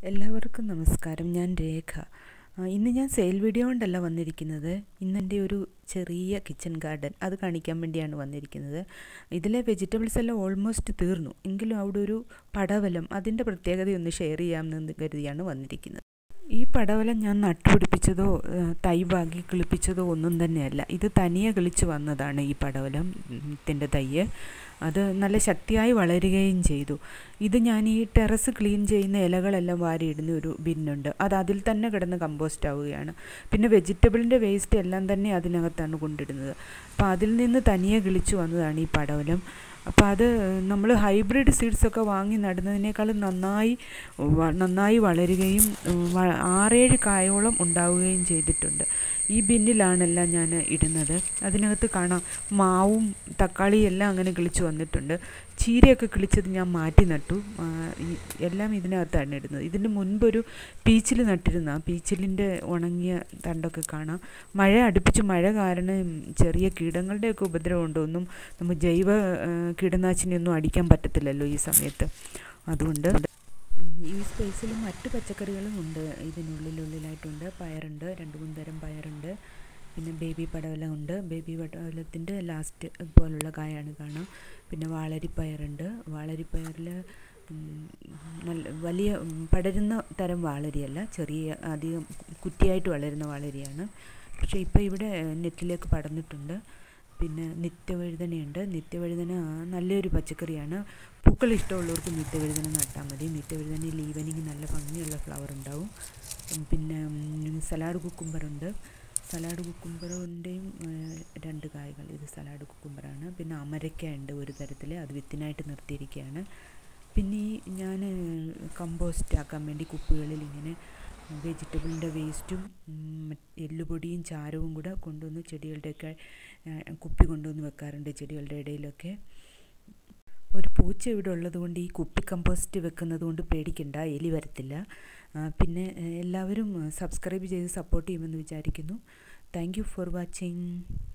എല്ലാവർക്കും നമസ്കാരം ഞാൻ രേഖ ആ, ഇന്ന് ഞാൻ സെയിൽ വീഡിയോ കൊണ്ടല്ല വന്നിരിക്കുന്നത് ഇന്ന് എൻ്റെ ഒരു ചെറിയ കിച്ചൺ ഗാർഡൻ അത് കാണിക്കാൻ വേണ്ടിയാണ് വന്നിരിക്കുന്നത് ഇതിലെ വെജിറ്റബിൾസ് എല്ലാം ഓൾമോസ്റ്റ് തീർന്നു എങ്കിലും അവിടെ ഒരു പടവലം അതിൻ്റെ പ്രത്യേകതയൊന്ന് ഷെയർ ചെയ്യാമെന്ന് കരുതിയാണ് വന്നിരിക്കുന്നത് ഈ പടവലം ഞാൻ നട്ടുപിടിപ്പിച്ചതോ ഏഹ്, തൈ പാകി കിളിപ്പിച്ചതോ ഒന്നും തന്നെയല്ല ഇത് തനിയെ കിളിച്ച് വന്നതാണ് ഈ പടവലം ത്തിൻ്റെ തയ്യ് അത് നല്ല ശക്തിയായി വളരുകയും ചെയ്തു ഇത് ഞാൻ ഈ ടെറസ് ക്ലീൻ ചെയ്യുന്ന ഇലകളെല്ലാം വാരിയിടുന്ന ഒരു ബിന്നുണ്ട് അത് അതിൽ തന്നെ കിടന്ന് കമ്പോസ്റ്റ് ആവുകയാണ് പിന്നെ വെജിറ്റബിളിൻ്റെ വേസ്റ്റ് എല്ലാം തന്നെ അതിനകത്താണ് കൊണ്ടിടുന്നത് അപ്പോൾ അതിൽ നിന്ന് തനിയെ കിളിച്ചു വന്നതാണ് ഈ പടവലം അപ്പോൾ അത് നമ്മൾ ഹൈബ്രിഡ് സീഡ്സ് ഒക്കെ വാങ്ങി നടുന്നതിനേക്കാളും നന്നായി വ- നന്നായി വളരുകയും ഉം, വ- ആറേഴ് കായോളം ഉണ്ടാവുകയും ചെയ്തിട്ടുണ്ട് ഈ ബിന്നിലാണെല്ലാം ഞാൻ ഇടുന്നത് അതിനകത്ത് കാണാം മാവും തക്കാളിയും എല്ലാം അങ്ങനെ കിളിച്ച് വന്നിട്ടുണ്ട് ചീരയൊക്കെ കിളിച്ചത് ഞാൻ മാറ്റി നട്ടു ആ, ഈ എല്ലാം ഇതിനകത്താണ് ഇടുന്നത് ഇതിന് മുൻപൊരു പീച്ചിൽ നട്ടിരുന്ന ആ പീച്ചിലിൻ്റെ ഉണങ്ങിയ തണ്ടൊക്കെ കാണാം മഴ അടുപ്പിച്ച് മഴ കാരണം ചെറിയ കീടങ്ങളുടെയൊക്കെ ഉപദ്രവം ഉണ്ടോ ഒന്നും നമുക്ക് ജൈവ ആ, കീടനാശിനിയൊന്നും അടിക്കാൻ പറ്റത്തില്ലല്ലോ ഈ സമയത്ത് അതുകൊണ്ട് ഉം, ഈ സ്പേസിൽ മറ്റ് പച്ചക്കറികളും ഉണ്ട് ഇതിനുള്ളിലുള്ളിലായിട്ടുണ്ട് പയറുണ്ട് രണ്ട് മൂന്ന് തരം പയറുണ്ട് പിന്നെ ബേബി പടവലം ഉണ്ട് ബേബി പടവലത്തിൻ്റെ ലാസ്റ്റ് പോലുള്ള കായാണ് കാണാം പിന്നെ വാളരിപ്പയറുണ്ട് വാളരിപ്പയറിൽ നല്ല വലിയ ഉം, പടരുന്ന തരം വാളരിയല്ല ചെറിയ അധികം കുറ്റിയായിട്ട് വളരുന്ന വാളരിയാണ് പക്ഷേ ഇപ്പോൾ ഇവിടെ നെറ്റിലേക്ക് പടർന്നിട്ടുണ്ട് പിന്നെ നിത്യവഴുതനയുണ്ട് നിത്യവഴുതന നല്ലൊരു പച്ചക്കറിയാണ് പൂക്കൾ ഇഷ്ടമുള്ളവർക്ക് നിത്യവഴുതന നട്ടാൽ മതി നിത്യവഴുതനയിൽ ഈവനിങ് നല്ല ഭംഗിയുള്ള ഫ്ലവർ ഉണ്ടാവും ഉം, പിന്നെ ഉം, സലാഡ് കുക്കുംബറുണ്ട് സലാഡ് കുക്കുംബറിൻ്റെയും രണ്ട് കായകൾ ഇത് സലാഡ് കുക്കുംബറാണ് പിന്നെ അമരയ്ക്ക ഉണ്ട് ഒരു തരത്തിൽ അത് വിത്തിനായിട്ട് നിർത്തിയിരിക്കുകയാണ് പിന്നെ ഈ ഞാൻ കമ്പോസ്റ്റ് ആക്കാൻ വേണ്ടി കുപ്പികളിൽ ഇങ്ങനെ വെജിറ്റബിളിൻ്റെ വേസ്റ്റും എല്ലുപൊടിയും ചാരവും കൂടെ കൊണ്ടുവന്ന് ചെടികളുടെയൊക്കെ ആ, കുപ്പി കൊണ്ടുവന്ന് വെക്കാറുണ്ട് ചെടികളുടെ ഇടയിലൊക്കെ ഒരു പൂച്ച ഇവിടെ ഉള്ളത് കൊണ്ട് ഈ കുപ്പി കമ്പോസ്റ്റ് വെക്കുന്നത് കൊണ്ട് പേടിക്കണ്ട എലി വരത്തില്ല ആ, പിന്നെ ഏ, എല്ലാവരും സബ്സ്ക്രൈബ് ചെയ്ത് സപ്പോർട്ട് ചെയ്യുമെന്ന് വിചാരിക്കുന്നു താങ്ക് യു ഫോർ വാച്ചിങ്